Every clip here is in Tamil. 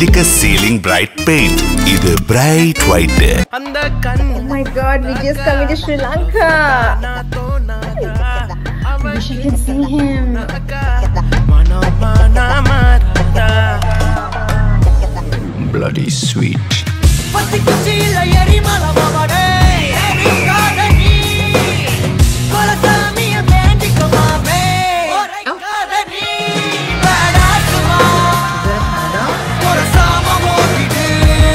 இண்டிகா சீலிங் பிரைட் பெயிண்ட் இது பிரைட் ஒயிட் அந்த கண் Oh my god, we just coming to Sri Lanka. Wish I could see him. மனோமனமாத்தா bloody sweet பத்தி குச்சியில எரிமலை மாமடே எரிக்காத நீ குலசாமிய வேண்டிக்குமாமே உரைக்காத நீ வேடாக்குமா குலசாம மோதிடு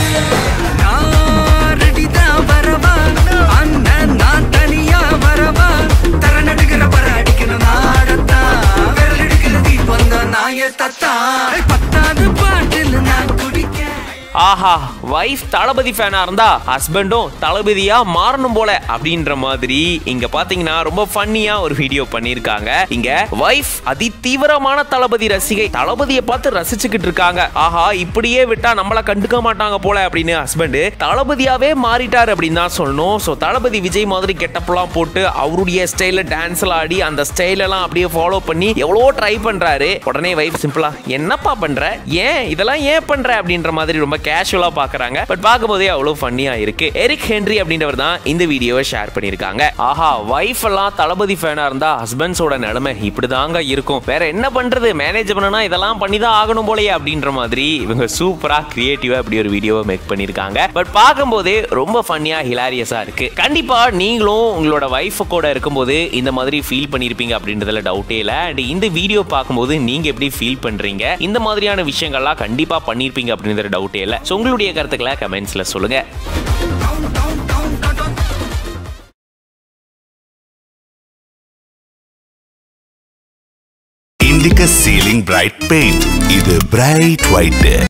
நான் ரெடிதான் வரவா அண்ணன் நான் தனியா வரவா தர நடுகிற பர அடிக்கணும் நாடத்தான் விரல் எடுக்கிற தீபம் தான் நாய தத்தா பத்தாவது பாட்டில் நான் குடிக்க ஆஹா வைஃப் தளபதி ஃபேனா இருந்தா ஹஸ்பண்டும் தளபதியா மாறணும் போல அப்படின்ற மாதிரி இங்க பாத்தீங்கன்னா ரொம்ப ஃபன்னியா ஒரு வீடியோ பண்ணிருக்காங்க இங்க வைஃப் அதி தீவிரமான தளபதி ரசிகை தளபதியை பார்த்து ரசிச்சுக்கிட்டு இருக்காங்க ஆஹா இப்படியே விட்டா நம்மள கண்டுக்க மாட்டாங்க போல அப்படின்னு ஹஸ்பண்ட் தளபதியாவே மாறிட்டார் அப்படின்னு தான் சொல்லணும் ஸோ தளபதி விஜய் மாதிரி கெட்டப்லாம் போட்டு அவருடைய ஸ்டைல டான்ஸ்ல ஆடி அந்த ஸ்டைல் எல்லாம் அப்படியே ஃபாலோ பண்ணி எவ்வளோ ட்ரை பண்றாரு உடனே வைஃப் சிம்பிளா என்னப்பா பண்ற ஏன் இதெல்லாம் ஏன் பண்ற அப்படின்ற மாதிரி ரொம்ப கேஷுவலா பாக்குறாங்க பட் பார்க்கும்போதே அவ்வளவு ஃபன்னியா இருக்கு எரிக் ஹென்ரி அப்படின்றவர் தான் இந்த வீடியோவை ஷேர் பண்ணிருக்காங்க ஆஹா வைஃப் எல்லாம் தளபதி ஃபேனா இருந்தா ஹஸ்பண்ட்ஸோட நிலைமை இப்படிதாங்க இருக்கும் வேற என்ன பண்றது மேனேஜ் பண்ணனா இதெல்லாம் பண்ணி தான் ஆகணும் போலயே அப்படின்ற மாதிரி இவங்க சூப்பரா கிரியேட்டிவா இப்படி ஒரு வீடியோவை மேக் பண்ணிருக்காங்க பட் பார்க்கும்போதே ரொம்ப ஃபன்னியா ஹிலாரியஸா இருக்கு கண்டிப்பா நீங்களும் உங்களோட வைஃப் கூட இருக்கும்போது இந்த மாதிரி ஃபீல் பண்ணிருப்பீங்க அப்படின்றதுல டவுட்டே இல்ல அண்ட் இந்த வீடியோ பார்க்கும்போது நீங்க எப்படி ஃபீல் பண்றீங்க இந்த மாதிரியான விஷயங்கள்லாம் கண்டிப்பா பண்ணிருப்பீங்க அப்படின்ற டவுட்டே இல்ல ஸோ உங்களுடைய கருத்துக்களை கமெண்ட்ஸ்ல சொல்லுங்க இண்டிகா சீலிங் பிரைட் பெயிண்ட் இது பிரைட் ஒயிட்